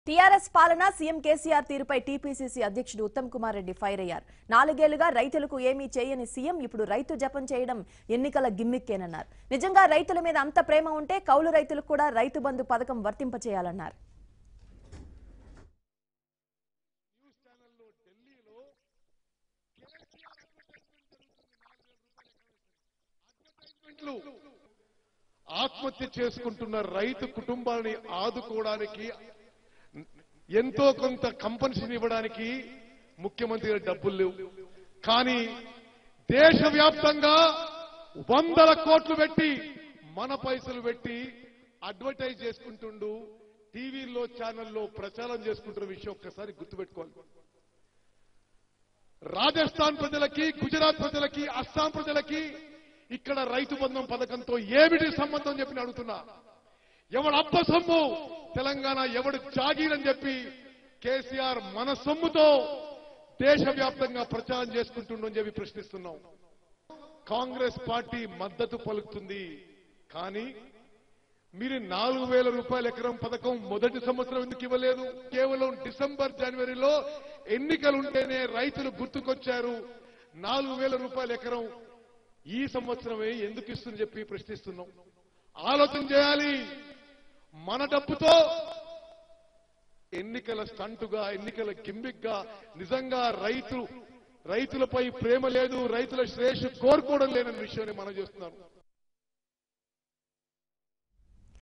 TRS పాలన CM KCR తీరుపై TPCC అధ్యక్షుడు ఉత్తమ్ కుమార్ రెడ్డి ఫైర్ అయ్యారు నాలుగేళ్లుగా రైతులకు ఏమీ చేయని సీఎం ఇప్పుడు రైతు జపం చేయడం ఎన్నికల గిమ్మిక్కేనన్నారు నిజంగా రైతుల మీద అంత ప్రేమ ఉంటే కౌలు రైతులకు కూడా రైతు బంధు పథకం వర్తింపచేయాలన్నారు అడ్వర్టైజ్మెంట్లు ఆత్మహత్య చేసుకుంటున్న రైతు కుటుంబాన్ని ఆదుకోవడానికి ఎంతో కొంత కంపెన్షన్ ఇవ్వడానికి ముఖ్యమంత్రి గారి డబ్బులు లేవు కానీ దేశవ్యాప్తంగా వందల కోట్లు పెట్టి మన పైసలు పెట్టి అడ్వర్టైజ్ చేసుకుంటుండు టీవీల్లో ఛానల్లో ప్రచారం చేసుకుంటున్న విషయం ఒక్కసారి గుర్తుపెట్టుకోవాలి రాజస్థాన్ ప్రజలకి గుజరాత్ ప్రజలకి అస్సాం ప్రజలకి ఇక్కడ రైతు బంధం పథకంతో ఏమిటి సంబంధం చెప్పి నేను అడుగుతున్నా ఎవడు అప్ప సొమ్ము తెలంగాణ ఎవడు జాగీరని చెప్పి కేసీఆర్ మన సొమ్ముతో దేశవ్యాప్తంగా ప్రచారం చేసుకుంటుండని చెప్పి ప్రశ్నిస్తున్నాం కాంగ్రెస్ పార్టీ మద్దతు పలుకుతుంది కానీ మీరు నాలుగు వేల రూపాయల ఎకరం పథకం మొదటి సంవత్సరం ఎందుకు ఇవ్వలేదు కేవలం డిసెంబర్ జనవరిలో ఎన్నికలుంటేనే రైతులు గుర్తుకొచ్చారు నాలుగు వేల రూపాయల ఎకరం ఈ సంవత్సరమే ఎందుకు ఇస్తుందని చెప్పి ప్రశ్నిస్తున్నాం ఆలోచన చేయాలి మన డబ్బుతో ఎన్నికల స్టంటుగా ఎన్నికల గిమ్మిక్గా నిజంగా రైతు రైతులపై ప్రేమ లేదు రైతుల శ్రేయస్సు కోరుకోవడం లేనని విషయాన్ని మనం చేస్తున్నాం